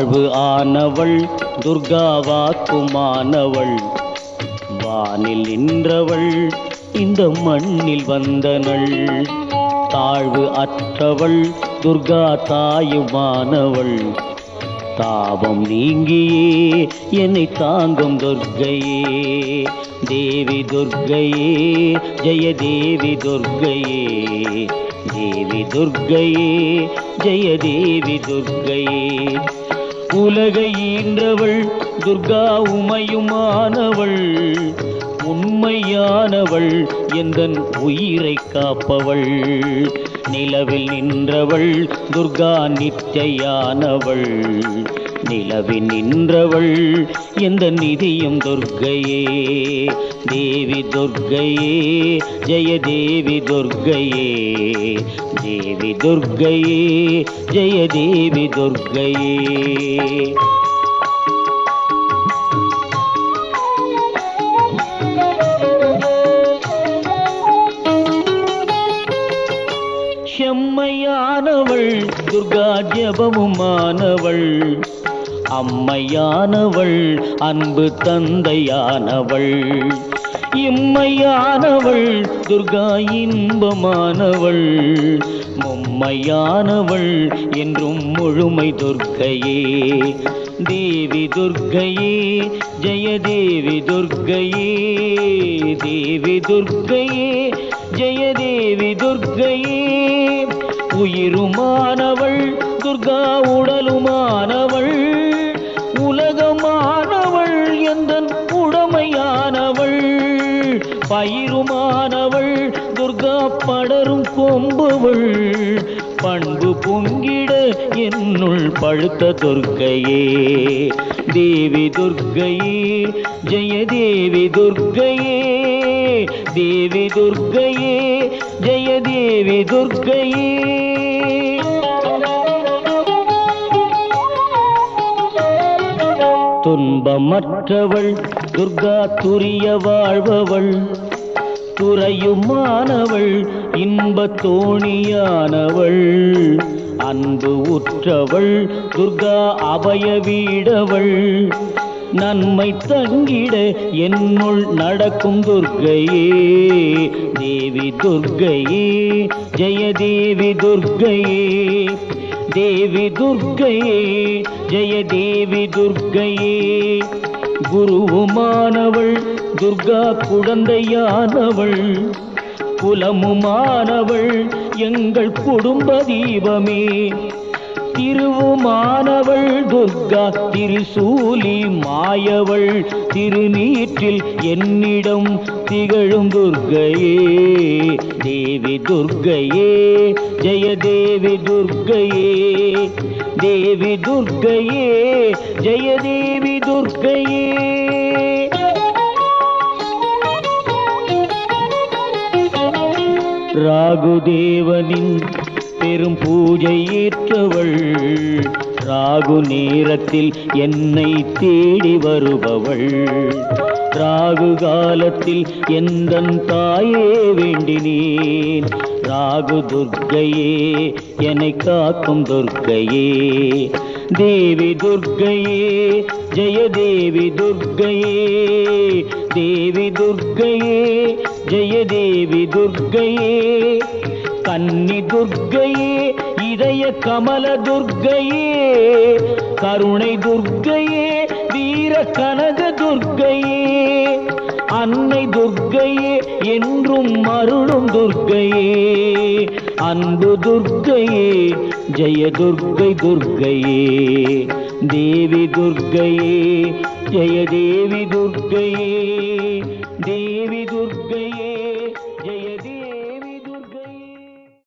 வாழ்வு ஆனவள் துர்காவாக்குமானவள் வானில் நின்றவள் இந்த மண்ணில் வந்தனள் தாழ்வு அற்றவள் துர்கா தாயுமானவள் தாபம் நீங்கியே என்னை தாங்கும் துர்க்கையே தேவி துர்க்கையே ஜெய தேவி துர்க்கையே தேவி துர்க்கையே ஜெய தேவி துர்க்கையே உலகை ஈன்றவள் துர்கா உமையுமானவள் உண்மையானவள் எந்தன் உயிரை காப்பவள் நிலவில் நின்றவள் துர்கா நிச்சயானவள் நிலவில் நின்றவள் எந்த நிதியும் துர்க்கையே தேவி துர்க்கையே ஜெய தேவி துர்க்கையே தேவி துர்க்கையே ஜெய தேவி துர்க்கையே செம்மையானவள் துர்கா ஜபமுமானவள் அம்மையானவள் அன்பு தந்தையானவள் இம்மையானவள் துர்கா இன்பமானவள் மும்மையானவள் என்றும் முழுமை துர்க்கையே தேவி துர்க்கையே ஜெய தேவி துர்க்கையே தேவி துர்க்கையே ஜெய தேவி துர்க்கையே உயிருமானவள் துர்கா உடலுமானவள் உலகமானவள் எந்தன் உடமையானவள் பயிருமானவள் துர்கா படரும் கொம்புவள் பண்பு பொங்கிட என்னுள் பழுத்த துர்க்கையே தேவி துர்க்கையே ஜெய தேவி துர்க்கையே தேவி துர்க்கையே ஜெய தேவி துர்க்கையே துன்பமற்றவள் துர்கா துரிய வாழ்பவள் துறையுமானவள் இன்ப தோணியானவள் அன்பு உற்றவள் துர்கா அபய வீடவள் நன்மை தங்கிட என்னுள் நடக்கும் துர்க்கையே தேவி துர்க்கையே ஜெய தேவி துர்க்கையே தேவி துர்க்கையே ஜெய தேவி துர்க்கையே குருவுமானவள் துர்கா குழந்தையானவள் குலமுமானவள் எங்கள் குடும்ப தீபமே திருவுமானவள் துர்கா திருசூலி மாயவள் திருநீற்றில் என்னிடம் திகழும் துர்க்கையே தேவி துர்க்கையே ஜெய தேவி துர்க்கையே தேவி துர்க்கையே ஜெய தேவி துர்க்கையே ராகுதேவனின் பெரும் பூஜை ஏற்றவள் ராகு நேரத்தில் என்னை தேடி வருபவள் ராகு காலத்தில் எந்தன் தாயே வேண்டினேன் ராகு துர்க்கையே என்னை காக்கும் துர்க்கையே தேவி துர்க்கையே ஜெய தேவி துர்க்கையே தேவி துர்க்கையே ஜெய தேவி துர்க்கையே கன்னி துர்க்கையே இதய கமல துர்க்கையே கருணை துர்க்கையே வீர கனக துர்க்கையே அன்னை துர்க்கையே என்றும் அருளும் துர்க்கையே அன்பு துர்க்கையே ஜெய துர்க்கை துர்க்கையே தேவி துர்க்கையே ஜெய தேவி துர்க்கையே தேவி துர்க்கையே ஜெய